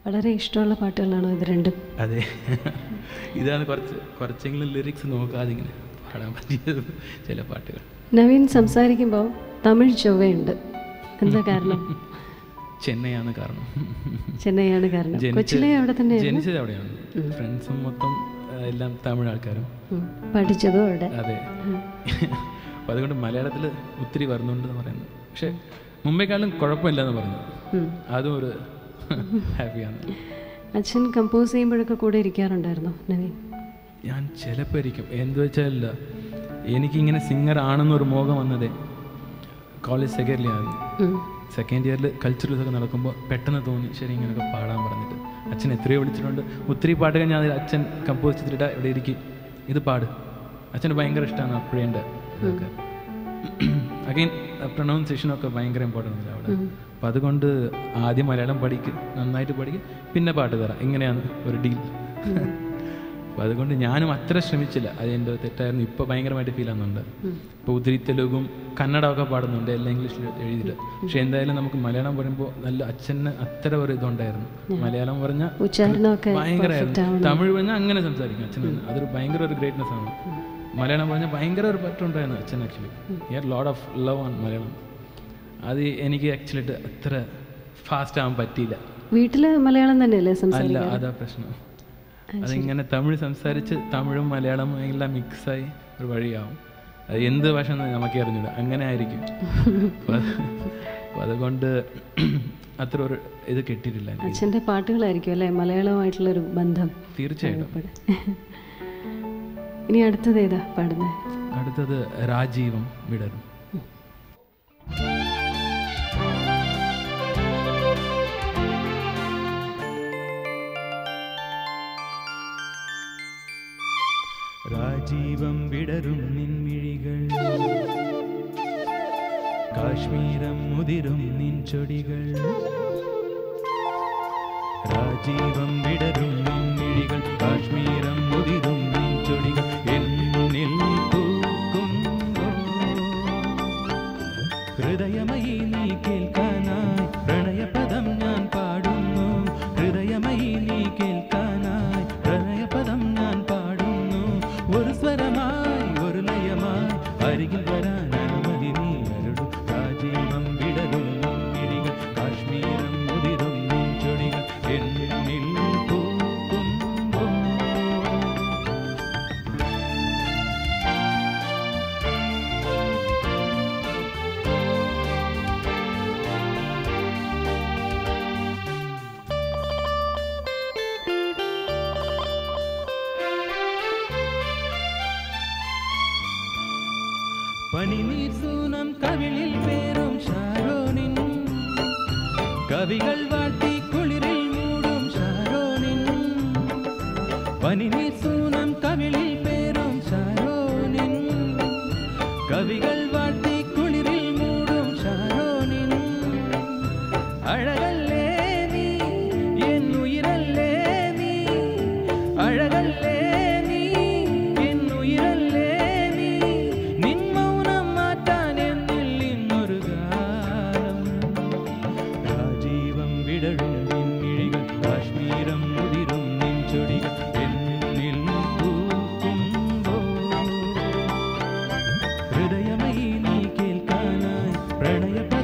വളരെ ഇഷ്ടമുള്ള പാട്ടുകളാണോ ഇത് രണ്ടും അതെ ഇതാണ് കുറച്ച് കുറച്ചെങ്കിലും ലിറിക്സ് നോക്കാതെ ഇങ്ങനെ പാടാൻ പറ്റിയത് ചില പാട്ടുകൾ നവീൻ സംസാരിക്കുമ്പോൾ തമിഴ് ചൊവ്വയുണ്ട് എന്താ കാരണം ചെന്നൈയാണ് കാരണം ചെന്നൈയാണ് കാരണം ജനിച്ച- കൊച്ചിലെ അവിടെ തന്നെയായിരുന്നു ജനിച്ചത് അവിടെയാണ് ഫ്രണ്ട്സും മൊത്തം ആ, എല്ലാം തമിഴ് ആൾക്കാരും ഉം. പഠിച്ചതും അവിടെ അതെ അപ്പോൾ അതുകൊണ്ട് മലയാളത്തിൽ ഒത്തിരി വരുന്നുണ്ടെന്ന് പറയുന്നു പക്ഷേ മുമ്പേക്കാളും കുഴപ്പമില്ലെന്ന് പറഞ്ഞു ഉം. അതും ഒരു ഹാപ്പിയാണ് അച്ഛൻ കമ്പോസ് ചെയ്യുമ്പോഴൊക്കെ കൂടെ ഇരിക്കാറുണ്ടായിരുന്നോ നവീൻ ഞാൻ ചിലപ്പോൾ ഇരിക്കും എന്ത് വെച്ചാൽ എനിക്കിങ്ങനെ സിംഗർ ആണെന്നൊരു മോഹം വന്നതേ കോളേജ് സെക്കൻഡ് ഇയറിലാണ് ഉം. സെക്കൻഡ് ഇയറിൽ കൾച്ചറൽസ് ഒക്കെ നടക്കുമ്പോൾ പെട്ടെന്ന് തോന്നി ശരി ഇങ്ങനെയൊക്കെ പാടാൻ പറഞ്ഞിട്ട് അച്ഛൻ എത്രയോ വിളിച്ചിട്ടുണ്ട് ഒത്തിരി പാട്ടുകൾ ഞാൻ അച്ഛൻ കമ്പോസ് ചെയ്തിട്ട് ഇവിടെ ഇരിക്കും ഇത് പാട് അച്ഛന് ഭയങ്കര ഇഷ്ടമാണ് അപ്പോഴേൻ്റെ ഇതൊക്കെ അഗൈൻ പ്രൊണൗൺസിയേഷനൊക്കെ ഭയങ്കര ഇമ്പോർട്ടൻ്റ് ആണ് അവിടെ അപ്പം അതുകൊണ്ട് ആദ്യം മലയാളം പഠിക്ക് നന്നായിട്ട് പഠിക്ക് പിന്നെ പാട്ട് തരാം ഇങ്ങനെയാണ് ഒരു ഡീൽ അപ്പോൾ അതുകൊണ്ട് ഞാനും അത്ര ശ്രമിച്ചില്ല അത് എൻ്റെ തെറ്റായിരുന്നു ഇപ്പോൾ ഭയങ്കരമായിട്ട് ഫീൽ ആകുന്നുണ്ട് ഇപ്പോൾ ഒത്തിരി തെലുഗും കന്നഡമൊക്കെ പാടുന്നുണ്ട് എല്ലാം ഇംഗ്ലീഷിൽ എഴുതിയിട്ട് പക്ഷേ എന്തായാലും നമുക്ക് മലയാളം പറയുമ്പോൾ നല്ല അച്ഛന് അത്ര ഒരു ഇതുണ്ടായിരുന്നു മലയാളം പറഞ്ഞാൽ ഉച്ചാരണമൊക്കെ ഭയങ്കരമായിരുന്നു തമിഴ് പറഞ്ഞാൽ അങ്ങനെ സംസാരിക്കും അച്ഛൻ അതൊരു ഭയങ്കര ഒരു ഗ്രേറ്റ്നെസ് ആണ് മലയാളം പറഞ്ഞാൽ ഭയങ്കര ഒരു പറ്റുണ്ടായിരുന്നു അച്ഛൻ actually here lord of love ആണ് മലയാളം അത് എനിക്ക് ആക്ച്വലി അത്ര ഫാസ്റ്റ് ആവാൻ പറ്റിയില്ല വീട്ടിൽ മലയാളം തന്നെയല്ലേ അല്ല സംസാരിക്കുക അതാ പ്രശ്നം അതിങ്ങനെ തമിഴ് സംസാരിച്ച് തമിഴും മലയാളവും എല്ലാം മിക്സായി ഒരു വഴിയാവും അത് എന്ത് ഭാഷ എന്ന് നമുക്ക് അറിഞ്ഞില്ല അങ്ങനെ ആയിരിക്കും അപ്പൊ അത് അപ്പൊ അതുകൊണ്ട് അത്ര ഒരു ഇത് കിട്ടിയിട്ടില്ല എനിക്ക് അച്ഛൻ്റെ പാട്ടുകളായിരിക്കും അല്ലേ മലയാളവുമായിട്ടുള്ളൊരു ബന്ധം തീർച്ചയായിട്ടും ഇവിടെ. ഇനി അടുത്തത് ഏതാ പാടുന്നത് അടുത്തത് രാജീവം വിടരും രാജീവം വിടരും നിൻമിഴികൾ കാശ്മീരം മുതിരും നിൻ ചൊടികൾ രാജീവം വിടരും നിൻമിഴികൾ കാശ്മീരം മുതിരും നിൻ ചൊടികൾ എന്നിൽ പൂക്കുമ്പോൾ ഹൃദയമയി നീ കേൾക്കാനായി പ്രണയപദം ഞാൻ പാടുന്നു ഹൃദയമയി നീ കേൾക്കാനായി പ്രണയപദം ഞാൻ പാടുന്നു ഒരു സ്വരമായി ഒരു ലയമായി അരികിൽ വരാൻ അനുമതി നീ അരുളു രാജീവം വിടരും നിൻ മിഴികൾ കാശ്മീരം മുതിരും നിൻ ചൊടികൾ എന്നിൽ പൂക്കുമ്പോൾ പനിനീർ സൂനം കവിളിൽ പേരും ഷാരോണിൻ കവികൾ വാഴ്ത്തി കുളിരിൽ മൂടും ഷാരോണിൻ പനിനീർ സൂനം കവിളിൽ പേരും ഷാരോണിൻ കവികൾ വാഴ്ത്തി കുളിരിൽ മൂടും ഷാരോണിൻ അഴകല്ലേ നീ എൻ ഉയിരല്ലേ നീ അഴകല്ലേ നീ എൻ ഉയിരല്ലേ നീ നിൻ മൗനം മാറ്റാൻ എന്നിൽ ഇന്നൊരു ഗാനം രാജീവം വിടഴും നിൻ മിഴികൾ കാശ്മീരം മുതിരും നിൻ ചൊടികൾ എന്നിൽ പൂക്കുമ്പോൾ ഹൃദയമയി നീ കേൾക്കാനായി പ്രണയ